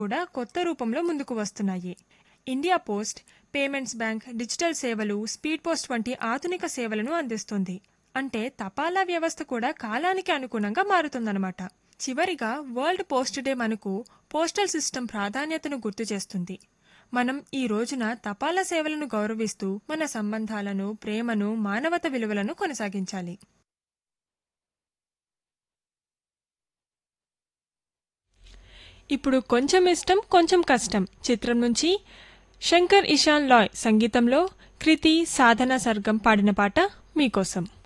కూడా కొత్త రూపంలో ముందుకు వస్తున్నాయి India post payments bank digital సేవలు స్పీడ్ పోస్ట్ వంటి ఆధునిక సేవలను అందిస్తుంది అంటే తపాలా వ్యవస్థ కూడా కాలానికి అనుగుణంగా మారుతుందన్నమాట చివరిగా వరల్డ్ పోస్ట్ డే మనకు పోస్టల్ సిస్టమ్ ప్రాధాన్యతను గుర్తు చేస్తుంది మనం ఈ రోజున తపాలా సేవలను గౌరవిస్తూ మన సంబంధాలను ప్రేమను మానవత విలువలను కొనసాగించాలి ఇప్పుడు కొంచెం ఇష్టం కొంచెం కష్టం చిత్రం నుంచి శంకర్ ఇషాన్ లాయ్ సంగీతంలో కృతి సాధన సర్గం పాడిన పాట మీకోసం